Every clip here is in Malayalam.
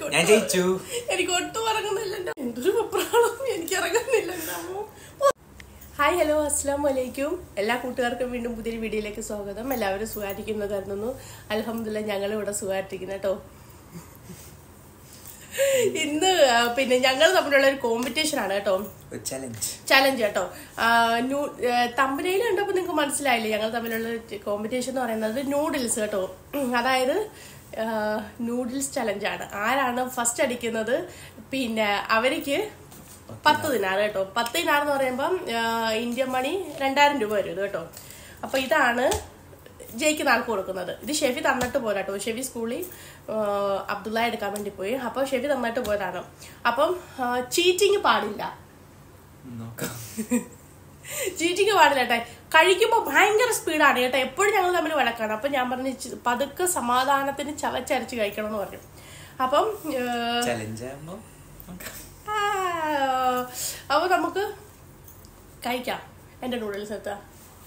ഒട്ടും- ഞാൻ ജയിച്ചു എനിക്ക് ഒട്ടും ഇറങ്ങുന്നില്ല എൻ്റെ എന്തൊരു വെപ്രാളം എനിക്ക് ഇറങ്ങുന്നില്ല എൻ്റെ അമ്മോ. ഹായ് ഹലോ അസ്സാം വലൈക്കും എല്ലാ കൂട്ടുകാർക്കും വീണ്ടും പുതിയൊരു വീഡിയോയിലേക്ക് സ്വാഗതം എല്ലാവരും സുഖമായിരിക്കുന്നു കരുതുന്നു അലഹമില്ല ഞങ്ങൾ ഇവിടെ സുഖമായിട്ടിരിക്കുന്നു കേട്ടോ ഇന്ന് ആ, പിന്നെ ഞങ്ങൾ തമ്മിലുള്ള ഒരു കോമ്പറ്റീഷൻ ആണ് കേട്ടോ ചലഞ്ച് ചലഞ്ച് കേട്ടോ തമ്പനയിൽ കണ്ടപ്പോൾ നിങ്ങൾക്ക് മനസ്സിലായില്ലേ ഞങ്ങൾ തമ്മിലുള്ള കോമ്പറ്റീഷൻ എന്ന് പറയുന്നത് നൂഡിൽസ് കേട്ടോ അതായത് നൂഡിൽസ് ചലഞ്ചാണ് ആരാണ് ഫസ്റ്റ് അടിക്കുന്നത് പിന്നെ അവർക്ക് പത്ത് ദിനാറ് കേട്ടോ പത്ത് ദിനാറ് എന്ന് പറയുമ്പം ആ, ഇന്ത്യൻ മണി രണ്ടായിരം രൂപ വരും ഇത് കേട്ടോ അപ്പൊ ഇതാണ് ജയിക്കുന്ന ആൾക്ക് കൊടുക്കുന്നത് ഇത് ഷെഫി തന്നിട്ട് പോരാട്ടോ ഷെഫി സ്കൂളിൽ അബ്ദുള്ള എടുക്കാൻ വേണ്ടി പോയി അപ്പൊ ഷെഫി തന്നിട്ട് പോയതാണ് അപ്പം ചീറ്റിങ് പാടില്ല നോക്കാം ചീറ്റിങ് പാടില്ല കേട്ടെ കഴിക്കുമ്പോൾ ഭയങ്കര സ്പീഡാണ് കേട്ടോ എപ്പോഴും ഞങ്ങൾ തമ്മിൽ വഴക്കാണ് അപ്പം ഞാൻ പറഞ്ഞു "ചി- പതുക്കെ സമാധാനത്തിന് ചവച്ചരച്ച് കഴിക്കണം എന്ന് പറഞ്ഞു അപ്പം ഏഹ്, ചലഞ്ച് ആകുമ്പോ നോക്കാം ആ, അപ്പൊ നമുക്ക് കഴിക്കാം എൻ്റെ നൂഡിൽസ് എത്താ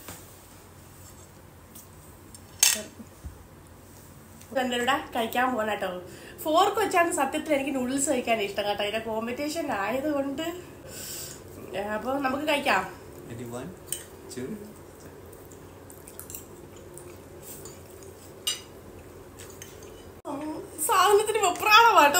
എൻ്റെ കൂടെ കഴിക്കാൻ പോകണം കേട്ടോ ഫോർക്ക് വെച്ചാണ് സത്യത്തിൽ എനിക്ക് നൂഡിൽസ് കഴിക്കാൻ ഇഷ്ടം കേട്ടോ ഇതിന്റെ കോമ്പറ്റീഷൻ ആയതുകൊണ്ട് അപ്പോൾ നമുക്ക് കഴിക്കാം Ready, one, two. സാധനത്തിന് വെപ്രാളമാട്ടോ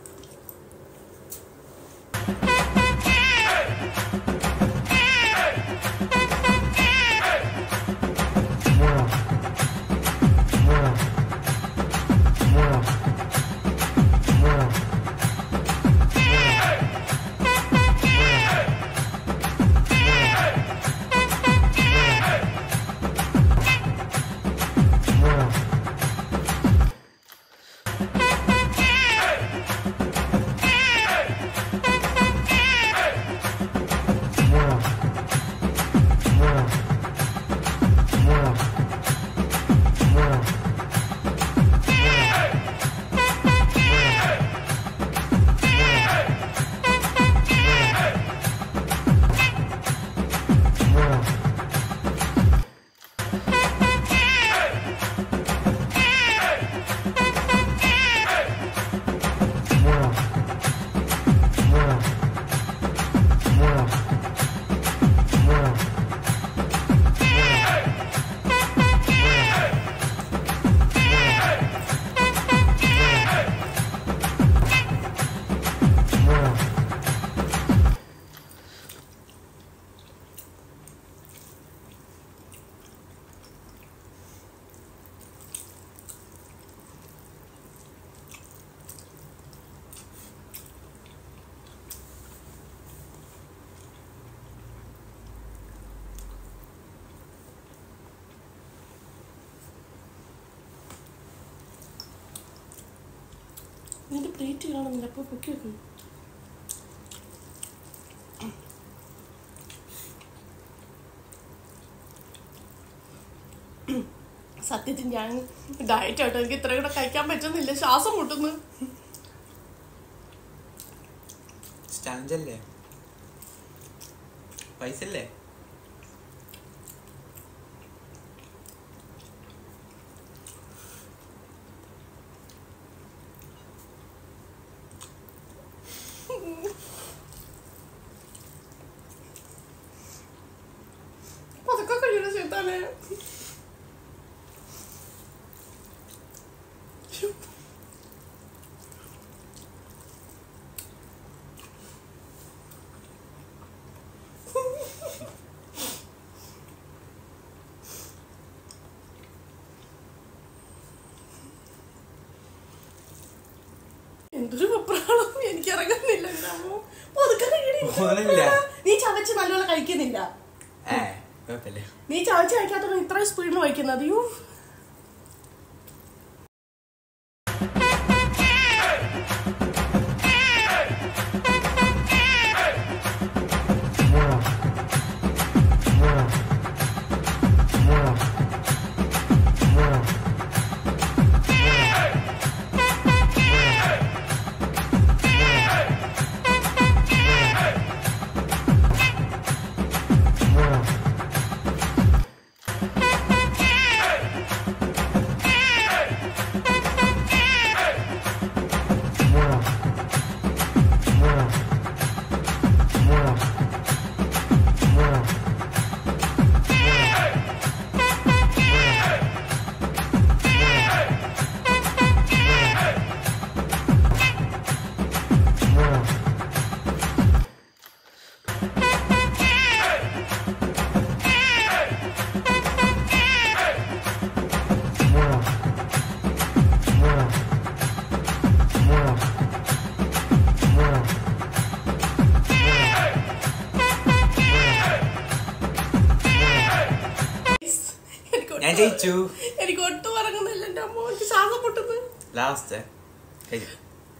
നിന്റെ പ്ലേറ്റ് കാണുന്നില്ല അപ്പൊ പൊക്കി വെക്കും സത്യത്തിൽ ഞാൻ ഡയറ്റ് ആട്ടോ എനിക്ക് ഇത്രയും കൂടെ കഴിക്കാൻ പറ്റുന്നില്ല ശ്വാസം മുട്ടുന്നു ചലഞ്ച് അല്ലേ പൈസ അല്ലേ പതുക്കെ കഴിയണ ചേട്ടാനെ എന്തൊരു വെപ്രാളം എനിക്ക് ഇറങ്ങുന്നില്ല എൻ്റെ അമ്മോ. പതുക്കെ കഴിയടി. പോകുന്നില്ല. നീ ചവച്ച് നല്ലപോലെ കഴിക്കുന്നില്ല ഏ കുഴപ്പമില്ല നീ ചവച്ച് കഴിക്കാത്ത ഇത്രയും സ്പീഡിൽ വയ്ക്കുന്നത് അയ്യോ ജയിച്ചു എനിക്ക് ഒട്ടും ഇറങ്ങുന്നില്ല എന്റെ അമ്മ എനിക്ക് ശ്വാസം പൊട്ടുന്നു ലാസ്റ്റ് കഴിഞ്ഞു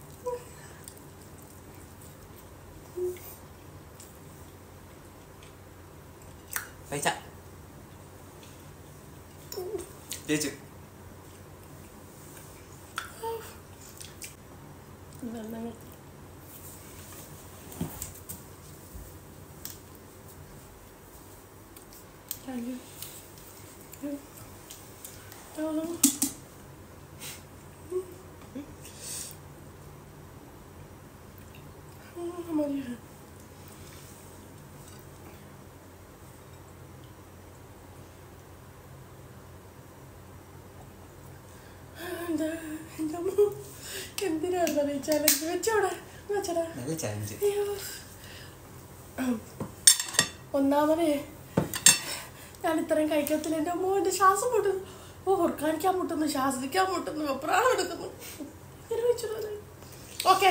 പൈസ ജയിച്ചു വെള്ളം Thank you. Oh. Oh, Maria. എന്താ എൻ്റെ അമ്മ എന്തിനാണ് ഈ ചലഞ്ച് വെച്ചോടെ വെച്ചടാ നല്ല ചലഞ്ച് അയ്യോ ഒന്നാമതേ ഞാൻ ഇത്രയും കഴിക്കത്തില്ല എൻ്റെ അമ്മ എൻ്റെ ശ്വാസം മുട്ടുന്നു ഓ ഓർക്കാനിക്കാൻ മുട്ടുന്നു ശ്വാസിക്കാൻ മുട്ടുന്നു വെപ്രാളം എടുക്കുന്നു ഇങ്ങനെ വെച്ചോളൂ ഓക്കെ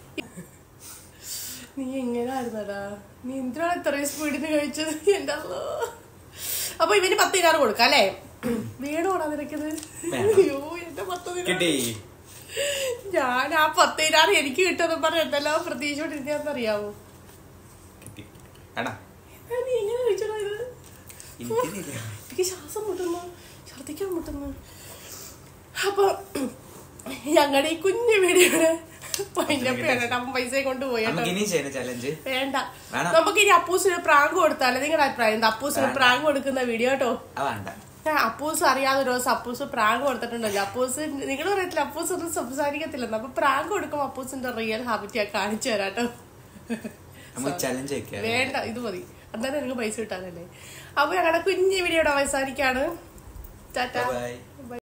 നീ എങ്ങനെയായിരുന്നടാ നീ എന്തിനാണ് ഇത്രയും സ്പീഡിന് കഴിച്ചത് എൻ്റെ അല്ലോ അപ്പൊ ഇവന് പത്ത് ദിനാറ് കൊടുക്കാം അല്ലേ വേണോടാ നിനക്കത് വേണം. അയ്യോ എന്റെ പത്ത് ദിനാറ് കിട്ടി ഞാൻ ആ പത്തേനാറ് എനിക്ക് കിട്ടുമെന്ന് പറഞ്ഞ എന്തെല്ലാം പ്രതീക്ഷയോട്ടിരിക്കാന്നറിയാവോ കിട്ടി എടാ നീ എങ്ങനെ കഴിച്ചടാ ഇത് എനിക്കില്ല എനിക്ക് ശ്വാസം മുട്ടുന്നു ഛർദിക്കാൻ മുട്ടുന്നു അപ്പൊ ഞങ്ങളുടെ ഈ കുഞ്ഞു വീഡിയോയുടെ അപ്പം പൈസ കൊണ്ടുപോയി കേട്ടോ നമുക്ക് ഇനി ചെയ്യുന്ന ചലഞ്ച് വേണ്ട വേണം. നമുക്ക് ഇനി അപ്പൂസിന് പ്രാങ്ക് കൊടുത്താലേ നിങ്ങളുടെ അഭിപ്രായം എന്താ അപ്പൂസിന് വേണ്ട. പ്രാങ്ക് കൊടുക്കുന്ന വീഡിയോ കേട്ടോ അത് വേണ്ട ഞാൻ അപ്പൂസ് അറിയാതെ ഒരു ദിവസം അപ്പൂസ് പ്രാങ്ക് കൊടുത്തിട്ടുണ്ടല്ലോ അപ്പൂസ് നിങ്ങൾ പറയത്തില്ല അപ്പൂസ് ഒന്നും സംസാരിക്കത്തില്ലെന്ന് അപ്പൊ പ്രാങ്ക് കൊടുക്കുമ്പോ അപ്പൂസിന്റെ റിയൽ ഹാബിറ്റ് ഞാൻ കാണിച്ചു തരാട്ടോ നമുക്ക് ചലഞ്ച് വെക്കാം വേണ്ട ഇത് മതി അന്നേരം എനിക്ക് പൈസ കിട്ടാനല്ലേ അപ്പൊ ഞങ്ങളുടെ കുഞ്ഞു വീഡിയോയുടെ അവസാനിക്കാണ് ടാറ്റ ബൈ ബൈ